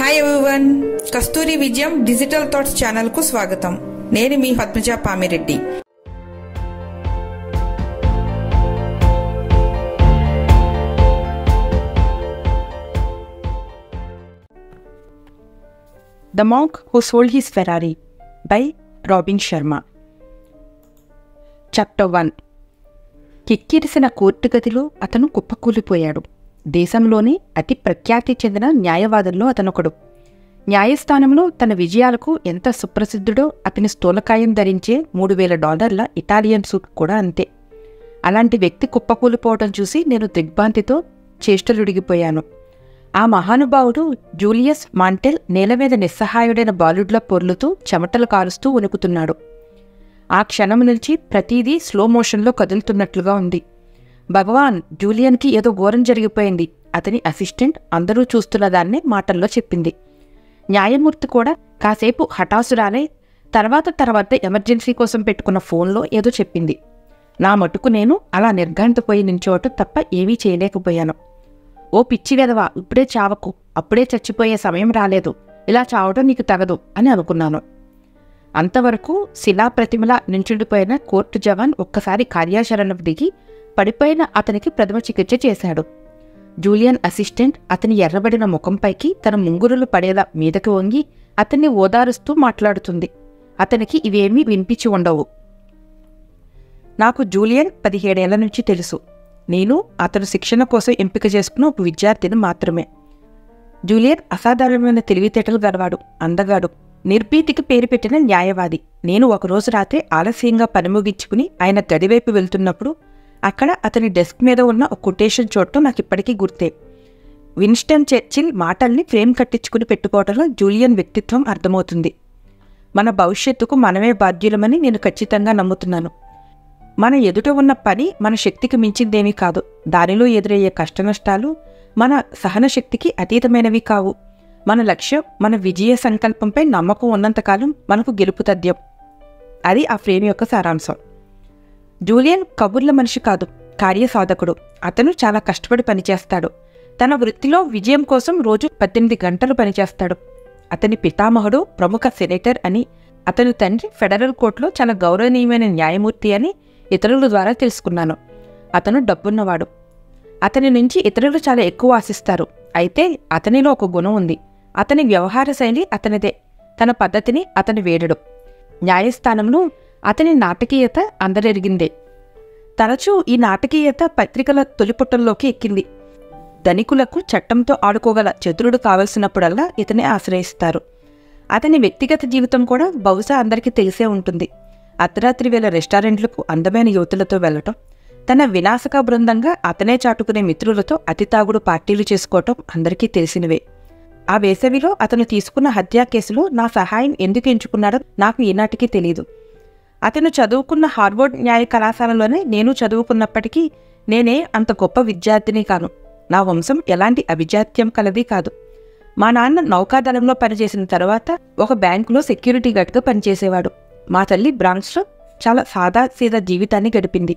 hi everyone కస్తూరి విజయం digital thoughts channel కు స్వాగతం నేను మీ Padmaja Pamireddy the monk who sold his Ferrari by Robin Sharma chapter one కిక్కిరిసిన కోర్టు గదిలో అతను కుప్పకూలిపోయాడు దేశంలోని అతి ప్రఖ్యాతి చెందిన న్యాయవాదుల్లో అతనొకడు న్యాయస్థానంలో తన విజయాలకు ఎంత సుప్రసిద్ధుడో అతని స్థూలకాయం ధరించే మూడు వేల డాలర్ల ఇటాలియన్ సూట్ కూడా అంతే అలాంటి వ్యక్తి కుప్పకూలిపోవడం చూసి నేను దిగ్భ్రాంతితో చేష్టలుడిగిపోయాను ఆ మహానుభావుడు జూలియస్ మాంటెల్ నేల మీద నిస్సహాయుడైన బాలుడ్ల పొర్లుతూ చెమటలు కారుస్తూ వణుకుతున్నాడు ఆ క్షణం నుంచి ప్రతిదీ స్లో మోషన్లో కదులుతున్నట్లుగా ఉంది భగవాన్ జూలియన్కి ఏదో ఘోరం జరిగిపోయింది అతని అసిస్టెంట్ అందరూ చూస్తున్న దాన్నే మాటల్లో చెప్పింది న్యాయమూర్తి కూడా కాసేపు హఠాసురాలై తర్వాత తర్వాత ఎమర్జెన్సీ కోసం పెట్టుకున్న ఫోన్లో ఏదో చెప్పింది నా మటుకు నేను అలా నిర్ఘాంతపోయి నించోవటం తప్ప ఏమీ చేయలేకపోయాను ఓ పిచ్చి వెదవా ఇప్పుడే చావకు అప్పుడే చచ్చిపోయే సమయం రాలేదు ఇలా చావడం నీకు తగదు అని అనుకున్నాను అంతవరకు శిలాప్రతిమలా నించుండిపోయిన కోర్టు జవాన్ ఒక్కసారి కార్యాచరణకు దిగి పడిపోయిన అతనికి ప్రథమ చికిత్స చేశాడు జూలియన్ అసిస్టెంట్ అతని ఎర్రబడిన ముఖంపైకి తన ముంగురులు పడేలా మీదకి వంగి అతన్ని ఓదారుస్తూ మాట్లాడుతుంది అతనికి ఇవేమీ వినిపించి ఉండవు నాకు జూలియన్ పదిహేడేళ్ల నుంచి తెలుసు నేను అతను శిక్షణ కోసం ఎంపిక చేసుకున్న ఒక విద్యార్థిని మాత్రమే జూలియన్ అసాధారణమైన తెలివితేటలు గలవాడు అందగాడు నిర్భీతికి పేరు పెట్టిన న్యాయవాది నేను ఒకరోజు రాత్రి ఆలస్యంగా పని ముగించుకుని ఆయన గదివైపు వెళ్తున్నప్పుడు అక్కడ అతని డెస్క్ మీద ఉన్న ఒక కొటేషన్ చూడటం నాకు ఇప్పటికీ గుర్తే విన్స్టన్ చర్చిల్ మాటల్ని ఫ్రేమ్ కట్టించుకుని పెట్టుకోవడంలో జూలియన్ వ్యక్తిత్వం అర్థమవుతుంది మన భవిష్యత్తుకు మనమే బాధ్యులమని నేను ఖచ్చితంగా నమ్ముతున్నాను మన ఎదుట ఉన్న పని మన శక్తికి మించిందేమీ కాదు దానిలో ఎదురయ్యే కష్టనష్టాలు మన సహన శక్తికి అతీతమైనవి కావు మన లక్ష్యం మన విజయ సంకల్పంపై నమ్మకం ఉన్నంతకాలం మనకు గెలుపు తథ్యం అది ఆ ఫ్రేమ్ యొక్క సారాంశం జూలియన్ కబుర్ల మనిషి కాదు కార్యసాధకుడు అతను చాలా కష్టపడి పనిచేస్తాడు తన వృత్తిలో విజయం కోసం రోజు పద్దెనిమిది గంటలు పనిచేస్తాడు అతని పితామహుడు ప్రముఖ సెనేటర్ అని అతని తండ్రి ఫెడరల్ కోర్టులో చాలా గౌరవనీయమైన న్యాయమూర్తి అని ఇతరుల ద్వారా తెలుసుకున్నాను అతను డబ్బున్నవాడు అతని నుంచి ఇతరులు చాలా ఎక్కువ ఆశిస్తారు అయితే అతనిలో ఒక గుణం ఉంది అతని వ్యవహార శైలి అతనిదే తన పద్ధతిని అతని వేడడు న్యాయస్థానంలో అతని నాటకీయత అందరెరిగిందే తరచూ ఈ నాటకీయత పత్రికల తొలిపుట్టల్లోకి ఎక్కింది ధనికులకు చట్టంతో ఆడుకోగల చతురుడు కావలసినప్పుడల్లా ఇతని ఆశ్రయిస్తారు అతని వ్యక్తిగత జీవితం కూడా బహుశా అందరికీ తెలిసే ఉంటుంది అర్ధరాత్రి వేళ రెస్టారెంట్లకు అందమైన యువతులతో వెళ్ళటం తన వినాశక బృందంగా అతనే చాటుకునే మిత్రులతో అతి తాగుడు పార్టీలు చేసుకోవటం అందరికీ తెలిసినవే ఆ వేసవిలో అతను తీసుకున్న హత్యా కేసులో నా సహాయం ఎందుకు ఎంచుకున్నాడో నాకు ఈనాటికి తెలియదు అతను చదువుకున్న హార్వర్డ్ న్యాయ కళాశాలలోనే నేను చదువుకున్నప్పటికీ నేనే అంత గొప్ప విద్యార్థిని కాను నా వంశం ఎలాంటి అభిజాత్యం కలది కాదు మా నాన్న నౌకాదళంలో పనిచేసిన తర్వాత ఒక బ్యాంకులో సెక్యూరిటీ గార్డ్గా పనిచేసేవాడు మా తల్లి బ్రాంచ్లో చాలా సాదా సీదా జీవితాన్ని గడిపింది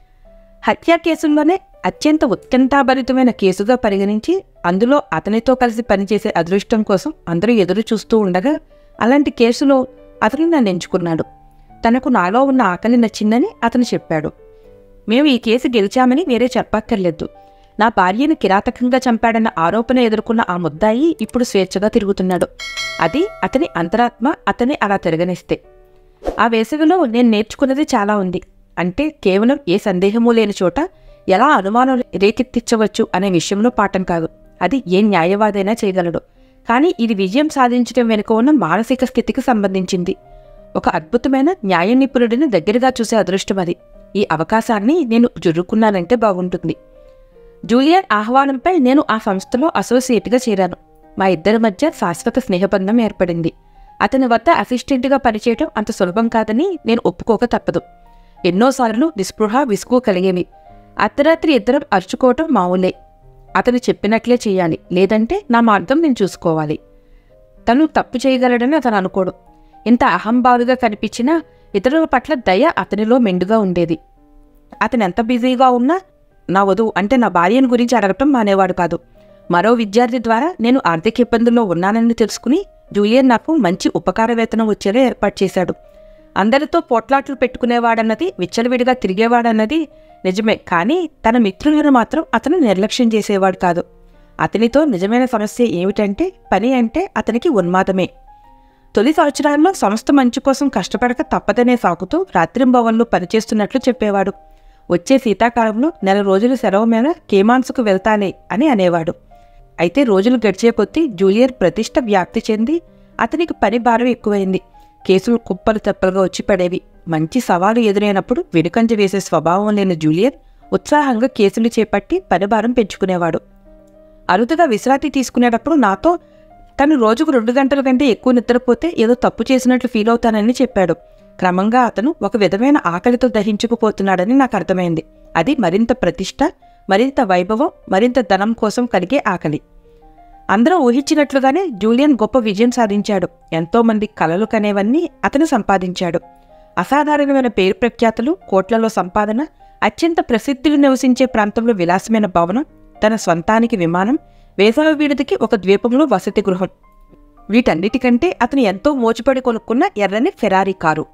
హత్యా కేసుల్లోనే అత్యంత ఉత్కంఠాభరితమైన కేసుగా పరిగణించి అందులో అతనితో కలిసి పనిచేసే అదృష్టం కోసం అందరూ ఎదురు చూస్తూ ఉండగా అలాంటి కేసులో అతను నన్ను ఎంచుకున్నాడు తనకు నాలో ఉన్న ఆకలి నచ్చిందని అతను చెప్పాడు మేము ఈ కేసు గెలిచామని వేరే చెప్పక్కర్లేదు నా భార్యను కిరాతకంగా చంపాడన్న ఆరోపణ ఎదుర్కొన్న ఆ ముద్దాయి ఇప్పుడు స్వేచ్ఛగా తిరుగుతున్నాడు అది అతని అంతరాత్మ అతని అలా తిరగనిస్తే ఆ వేసవిలో నేను నేర్చుకున్నది చాలా ఉంది అంటే కేవలం ఏ సందేహమూ లేని చోట ఎలా అనుమానం రేకెత్తించవచ్చు అనే విషయంలో పాఠం కాదు అది ఏ న్యాయవాదైనా చేయగలడు కానీ ఇది విజయం సాధించడం వెనుక ఉన్న మానసిక స్థితికి సంబంధించింది ఒక అద్భుతమైన న్యాయ నిపుణుడిని దగ్గరగా చూసే అదృష్టం అది ఈ అవకాశాన్ని నేను జుర్రుకున్నానంటే బాగుంటుంది జూలియన్ ఆహ్వానంపై నేను ఆ సంస్థలో అసోసియేట్గా చేరాను మా ఇద్దరి మధ్య శాశ్వత స్నేహబంధం ఏర్పడింది అతని వద్ద అసిస్టెంట్గా పనిచేయడం అంత సులభం కాదని నేను ఒప్పుకోక తప్పదు ఎన్నోసార్లు నిస్పృహ విసుగు కలిగేవి అర్ధరాత్రి ఇద్దరం అరుచుకోవటం మామూలే అతను చెప్పినట్లే చేయాలి లేదంటే నా మార్గం నేను చూసుకోవాలి తను తప్పు చేయగలడని అతను అనుకోడు ఇంత అహంభావుగా కనిపించినా ఇతరుల పట్ల దయ అతనిలో మెండుగా ఉండేది అతను ఎంత బిజీగా ఉన్నా నా వధువు అంటే నా భార్యను గురించి అడగటం మానేవాడు కాదు మరో విద్యార్థి ద్వారా నేను ఆర్థిక ఇబ్బందుల్లో ఉన్నానని తెలుసుకుని జూలియన్ నాకు మంచి ఉపకార వేతనం వచ్చేలా ఏర్పాటు చేశాడు అందరితో పోట్లాట్లు పెట్టుకునేవాడన్నది విచ్చలవిడిగా తిరిగేవాడన్నది నిజమే కానీ తన మిత్రులను మాత్రం అతను నిర్లక్ష్యం చేసేవాడు కాదు అతనితో నిజమైన సమస్య ఏమిటంటే పని అంటే అతనికి ఉన్మాదమే తొలి సంవత్సరాల్లో సంస్థ మంచి కోసం కష్టపడక తప్పదనే సాకుతూ రాత్రింబవళ్ళు పనిచేస్తున్నట్లు చెప్పేవాడు వచ్చే శీతాకాలంలో నెల రోజులు సెలవు మీద కేమాన్స్కు వెళ్తానే అని అనేవాడు అయితే రోజులు గడిచే కొద్దీ జూలియర్ ప్రతిష్ట వ్యాప్తి చెంది అతనికి పని భారం ఎక్కువైంది కేసులు కుప్పలు తెప్పలుగా వచ్చి పడేవి మంచి సవాలు ఎదురైనప్పుడు వెనుకంజ వేసే స్వభావం లేని జూలియర్ ఉత్సాహంగా కేసులు చేపట్టి పని భారం పెంచుకునేవాడు అరుదుగా విశ్రాంతి తీసుకునేటప్పుడు నాతో తను రోజుకు రెండు గంటల కంటే ఎక్కువ నిద్రపోతే ఏదో తప్పు చేసినట్లు ఫీల్ అవుతానని చెప్పాడు క్రమంగా అతను ఒక విధమైన ఆకలితో దహించుకుపోతున్నాడని నాకు అర్థమైంది అది మరింత ప్రతిష్ట మరింత వైభవం మరింత ధనం కోసం కలిగే ఆకలి అందరూ ఊహించినట్లుగానే జూలియన్ గొప్ప విజయం సాధించాడు ఎంతోమంది కలలు కనేవన్నీ అతను సంపాదించాడు అసాధారణమైన పేరు ప్రఖ్యాతులు కోట్లలో సంపాదన అత్యంత ప్రసిద్ధులు నివసించే ప్రాంతంలో విలాసమైన భవనం తన స్వంతానికి విమానం వేసవి విడిదికి ఒక ద్వీపంలో వసతి గృహం వీటన్నిటికంటే అతను ఎంతో మోచుపడి కొనుక్కున్న ఎర్రని ఫెరారీ కారు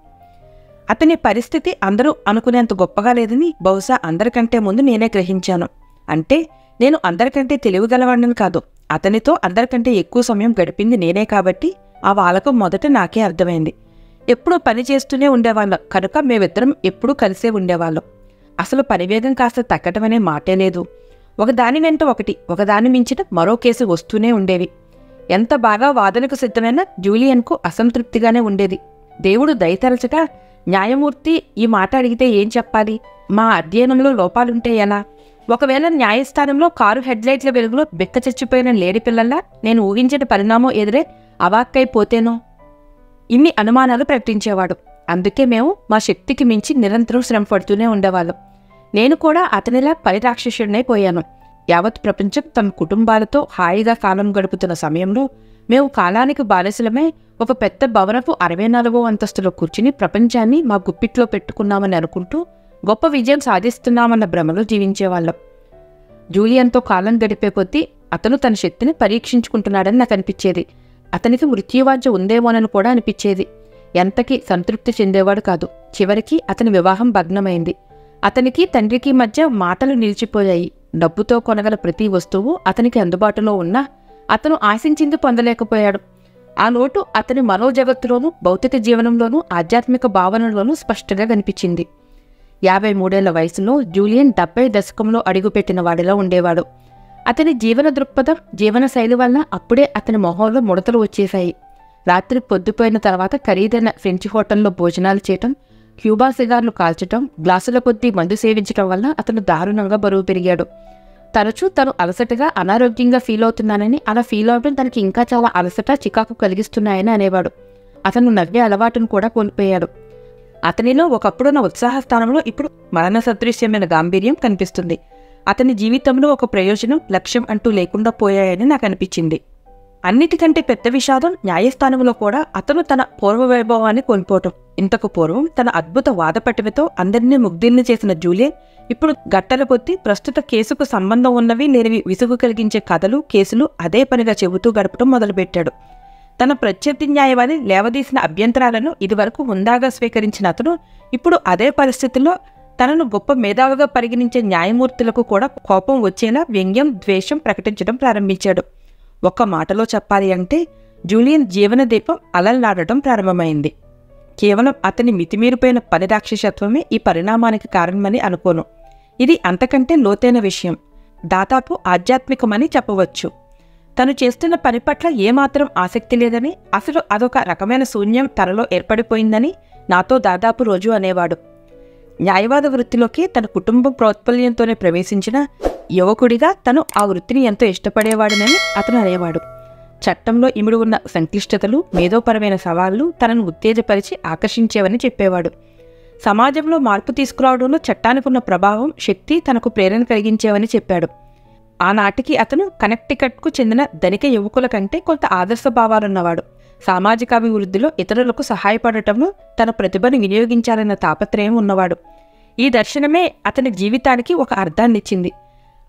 అతని పరిస్థితి అందరూ అనుకునేంత గొప్పగా లేదని బహుశా అందరికంటే ముందు నేనే గ్రహించాను అంటే నేను అందరికంటే తెలివిగలవాడిని కాదు అతనితో అందరికంటే ఎక్కువ సమయం గడిపింది నేనే కాబట్టి ఆ వాళ్ళకు మొదట నాకే అర్థమైంది ఎప్పుడూ పని చేస్తూనే ఉండేవాళ్ళం కనుక మేమిద్దరం ఎప్పుడూ కలిసే ఉండేవాళ్ళం అసలు పనివేగం కాస్త తగ్గటం అనే మాటే లేదు ఒకదాని వెంట ఒకటి ఒకదాని మించిన మరో కేసు వస్తూనే ఉండేవి ఎంత బాగా వాదనకు సిద్ధమైన జూలియన్కు అసంతృప్తిగానే ఉండేది దేవుడు దయతరచగా న్యాయమూర్తి ఈ మాట అడిగితే ఏం చెప్పాలి మా అధ్యయనంలో లోపాలుంటే ఎలా ఒకవేళ న్యాయస్థానంలో కారు హెడ్లైట్ల వెలుగులో బెక్క చచ్చిపోయిన లేడి పిల్లల్లా నేను ఊహించిన పరిణామం ఎదురే అవాక్కైపోతేనో ఇన్ని అనుమానాలు ప్రకటించేవాడు అందుకే మేము మా శక్తికి మించి నిరంతరం శ్రమ పడుతూనే ఉండేవాళ్ళం నేను కూడా అతనిలా పరిరాక్షసుడినై పోయాను యావత్ ప్రపంచం తమ కుటుంబాలతో హాయిగా కాలం గడుపుతున్న సమయంలో మేము కాలానికి బానిసలమే ఒక పెద్ద భవనపు అరవై నాలుగో అంతస్తులో కూర్చుని ప్రపంచాన్ని మా గుప్పిట్లో పెట్టుకున్నామని అనుకుంటూ గొప్ప విజయం సాధిస్తున్నామన్న భ్రమలో జీవించేవాళ్ళం జూలియన్తో కాలం గడిపే కొద్దీ అతను తన శక్తిని పరీక్షించుకుంటున్నాడని నాకు అనిపించేది అతనికి మృత్యువాంఛ ఉందేమోనని కూడా అనిపించేది ఎంతకీ సంతృప్తి చెందేవాడు కాదు చివరికి అతని వివాహం భగ్నమైంది అతనికి తండ్రికి మధ్య మాటలు నిలిచిపోయాయి డబ్బుతో కొనగల ప్రతి వస్తువు అతనికి అందుబాటులో ఉన్నా అతను ఆశించింది పొందలేకపోయాడు ఆ లోటు అతని మనోజగత్తులోనూ భౌతిక జీవనంలోనూ ఆధ్యాత్మిక భావనలోనూ స్పష్టంగా కనిపించింది యాభై మూడేళ్ల వయసులో జూలియన్ డెబ్బై దశకంలో అడుగుపెట్టిన వాడిలో ఉండేవాడు అతని జీవన దృక్పథం జీవన శైలి వల్ల అప్పుడే అతని మొహంలో ముడతలు వచ్చేశాయి రాత్రి పొద్దుపోయిన తర్వాత ఖరీదైన ఫ్రెంచ్ హోటల్లో భోజనాలు చేయటం క్యూబా సిగార్లు కాల్చటం గ్లాసుల కొద్దీ మందు సేవించటం వల్ల అతను దారుణంగా బరువు పెరిగాడు తరచూ తను అలసటగా అనారోగ్యంగా ఫీల్ అవుతున్నానని అలా ఫీల్ అవడం తనకి ఇంకా చాలా అలసట చికాకు కలిగిస్తున్నాయని అనేవాడు అతను నవ్వే అలవాటును కూడా కోల్పోయాడు అతనిలో ఒకప్పుడున్న ఉత్సాహ స్థానంలో ఇప్పుడు మరణ సదృశ్యమైన గాంభీర్యం కనిపిస్తుంది అతని జీవితంలో ఒక ప్రయోజనం లక్ష్యం అంటూ లేకుండా పోయాయని నాకు అనిపించింది అన్నిటికంటే పెద్ద విషాదం న్యాయస్థానంలో కూడా అతను తన పూర్వ వైభవాన్ని కోల్పోవటం ఇంతకు పూర్వం తన అద్భుత వాదపటిమతో అందరినీ ముగ్ధుల్ని చేసిన జూలియన్ ఇప్పుడు గట్టల కొద్దీ ప్రస్తుత కేసుకు సంబంధం ఉన్నవి లేనివి విసుగు కలిగించే కథలు కేసులు అదే పనిగా చెబుతూ గడపడం మొదలుపెట్టాడు తన ప్రత్యర్థి న్యాయవాది లేవదీసిన అభ్యంతరాలను ఇదివరకు హుందాగా స్వీకరించిన అతను ఇప్పుడు అదే పరిస్థితుల్లో తనను గొప్ప మేధావిగా పరిగణించే న్యాయమూర్తులకు కూడా కోపం వచ్చేలా వ్యంగ్యం ద్వేషం ప్రకటించడం ప్రారంభించాడు ఒక్క మాటలో చెప్పాలి అంటే జూలియన్ జీవన దీపం అలల్లాడటం ప్రారంభమైంది కేవలం అతని మితిమీరిపోయిన పని రాక్షసత్వమే ఈ పరిణామానికి కారణమని అనుకోను ఇది అంతకంటే లోతైన విషయం దాదాపు ఆధ్యాత్మికమని చెప్పవచ్చు తను చేస్తున్న పని పట్ల ఏమాత్రం ఆసక్తి లేదని అసలు అదొక రకమైన శూన్యం తనలో ఏర్పడిపోయిందని నాతో దాదాపు రోజు అనేవాడు న్యాయవాద వృత్తిలోకి తన కుటుంబం ప్రోత్పల్యంతోనే ప్రవేశించిన యువకుడిగా తను ఆ వృత్తిని ఎంతో ఇష్టపడేవాడనని అతను అనేవాడు చట్టంలో ఇమిడి ఉన్న సంక్లిష్టతలు మేధోపరమైన సవాళ్లు తనను ఉత్తేజపరిచి ఆకర్షించేవని చెప్పేవాడు సమాజంలో మార్పు తీసుకురావడంలో చట్టానికి ఉన్న ప్రభావం శక్తి తనకు ప్రేరణ కలిగించేవని చెప్పాడు ఆనాటికి అతను కనెక్టికట్కు చెందిన ధనిక యువకుల కంటే కొంత ఆదర్శ భావాలున్నవాడు సామాజిక అభివృద్ధిలో ఇతరులకు సహాయపడటంలో తన ప్రతిభను వినియోగించాలన్న తాపత్రయం ఉన్నవాడు ఈ దర్శనమే అతని జీవితానికి ఒక అర్థాన్నిచ్చింది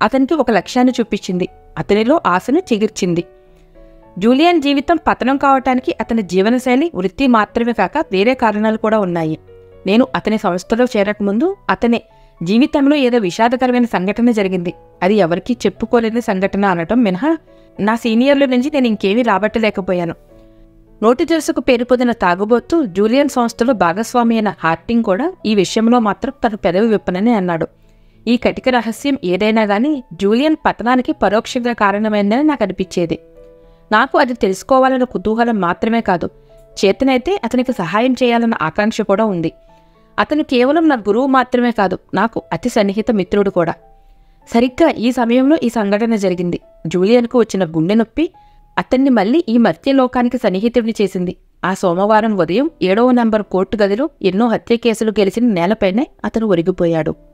అతనికి ఒక లక్ష్యాన్ని చూపించింది అతనిలో ఆశను చిగిర్చింది జూలియన్ జీవితం పతనం కావటానికి అతని జీవనశైలి వృత్తి మాత్రమే కాక వేరే కారణాలు కూడా ఉన్నాయి నేను అతని సంస్థలో చేరకముందు అతని జీవితంలో ఏదో విషాదకరమైన సంఘటన జరిగింది అది ఎవరికీ చెప్పుకోలేని సంఘటన అనటం మినహా నా సీనియర్ల నుంచి నేను ఇంకేమీ రాబట్టలేకపోయాను నోటి తెలుసుకు పేరు పొందిన తాగుబోతూ జూలియన్ సంస్థలో భాగస్వామి అయిన హార్టింగ్ కూడా ఈ విషయంలో మాత్రం తన పెదవి విప్పనని అన్నాడు ఈ కటిక రహస్యం ఏదైనా గానీ జూలియన్ పతనానికి పరోక్షంగా కారణమైందని నాకు అనిపించేది నాకు అది తెలుసుకోవాలన్న కుతూహలం మాత్రమే కాదు చేతనైతే అతనికి సహాయం చేయాలన్న ఆకాంక్ష కూడా ఉంది అతను కేవలం నా గురువు మాత్రమే కాదు నాకు అతి సన్నిహిత మిత్రుడు కూడా సరిగ్గా ఈ సమయంలో ఈ సంఘటన జరిగింది జూలియన్కు వచ్చిన గుండె నొప్పి అతన్ని మళ్ళీ ఈ మర్త్యలోకానికి సన్నిహితుడిని చేసింది ఆ సోమవారం ఉదయం ఏడవ నంబర్ కోర్టు గదిలో ఎన్నో హత్య కేసులు గెలిచిన నేలపైనే అతను ఒరిగిపోయాడు